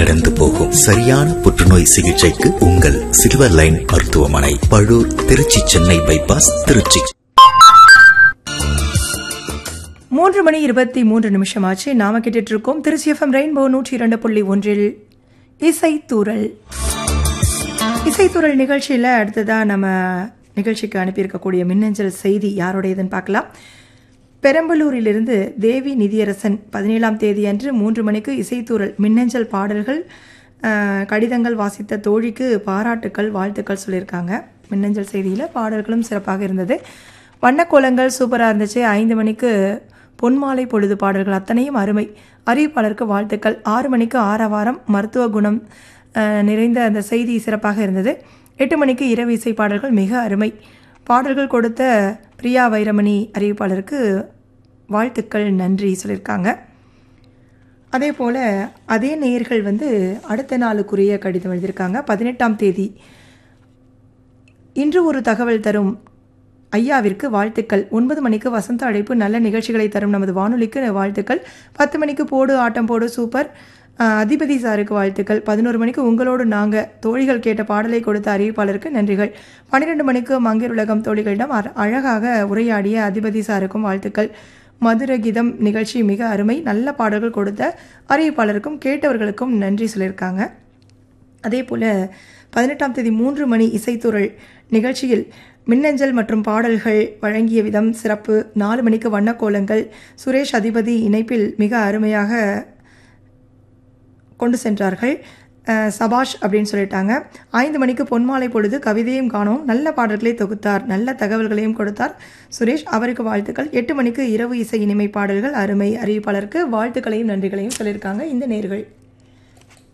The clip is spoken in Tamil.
கடந்து போகும் சரியான புற்றுநோய் சிகிச்சைக்கு உங்கள் சில்வர் லைன் மருத்துவமனை பழூர் திருச்சி சென்னை பைபாஸ் திருச்சி மூன்று மணி இருபத்தி மூன்று நிமிஷம் ஆச்சு நாம கேட்டுட்டு இருக்கோம் திருச்சி எஃப்எம் ரெயின்போ நூற்றி இரண்டு புள்ளி ஒன்றில் இசைத்தூரல் இசைத்தூரல் நிகழ்ச்சியில் அடுத்ததா நம்ம நிகழ்ச்சிக்கு அனுப்பியிருக்கக்கூடிய மின்னஞ்சல் செய்தி யாருடையதுன்னு பார்க்கலாம் பெரம்பலூரிலிருந்து தேவி நிதியரசன் பதினேழாம் தேதி அன்று மூன்று மணிக்கு இசைத்தூரல் மின்னஞ்சல் பாடல்கள் அஹ், கடிதங்கள் வாசித்த தோழிக்கு பாராட்டுக்கள் வாழ்த்துக்கள் சொல்லியிருக்காங்க மின்னஞ்சல் செய்தியில் பாடல்களும் சிறப்பாக இருந்தது வண்ணக்கோலங்கள் சூப்பராக இருந்துச்சு ஐந்து மணிக்கு பொன்மாலை பொழுது பாடல்கள் அத்தனையும் அருமை அறிவிப்பாளருக்கு வாழ்த்துக்கள் ஆறு மணிக்கு ஆரவாரம் மருத்துவ குணம் அஹ், நிறைந்த அந்த செய்தி சிறப்பாக இருந்தது எட்டு மணிக்கு இரவு இசை பாடல்கள் மிக அருமை பாடல்கள் கொடுத்த பிரியா வைரமணி அறிவிப்பாளருக்கு வாழ்த்துக்கள் நன்றி சொல்லியிருக்காங்க அதே போல் அதே நேயர்கள் வந்து அடுத்த நாளுக்குரிய கடிதம் எழுதியிருக்காங்க பதினெட்டாம் தேதி இன்று ஒரு தகவல் தரும் ஐயாவிற்கு வாழ்த்துக்கள் ஒன்பது மணிக்கு வசந்த அழைப்பு நல்ல நிகழ்ச்சிகளை தரும் நமது வானொலிக்கு வாழ்த்துக்கள் பத்து மணிக்கு போடு ஆட்டம் போடு சூப்பர் அஹ், அதிபதி சாருக்கு வாழ்த்துக்கள் பதினோரு மணிக்கு உங்களோடு நாங்கள் தோழிகள் கேட்ட பாடலை கொடுத்த அறிவிப்பாளருக்கு நன்றிகள் பன்னிரெண்டு மணிக்கு மங்கர் உலகம் தோழிகளிடம் அர- அழகாக உரையாடிய அதிபதி சாருக்கும் வாழ்த்துக்கள் மதுரகிதம் நிகழ்ச்சி மிக அருமை நல்ல பாடல்கள் கொடுத்த அறிவிப்பாளருக்கும் கேட்டவர்களுக்கும் நன்றி சொல்லியிருக்காங்க அதே போல் பதினெட்டாம் தேதி மூன்று மணி இசைத்துறள் நிகழ்ச்சியில் மின்னஞ்சல் மற்றும் பாடல்கள் வழங்கிய விதம் சிறப்பு நாலு மணிக்கு வண்ணக்கோலங்கள் சுரேஷ் அதிபதி இணைப்பில் மிக அருமையாக கொண்டு சென்றார்கள் அஹ், சபாஷ் அப்படின்னு சொல்லிட்டாங்க ஐந்து மணிக்கு பொன்மாலை பொழுது கவிதையும் காணோம் நல்ல பாடல்களை தொகுத்தார் நல்ல தகவல்களையும் கொடுத்தார் சுரேஷ் அவருக்கு வாழ்த்துக்கள் எட்டு மணிக்கு இரவு இசை இனிமை பாடல்கள் அருமை அறிவிப்பாளருக்கு வாழ்த்துக்களையும் நன்றிகளையும் சொல்லியிருக்காங்க இந்த நேர்கள்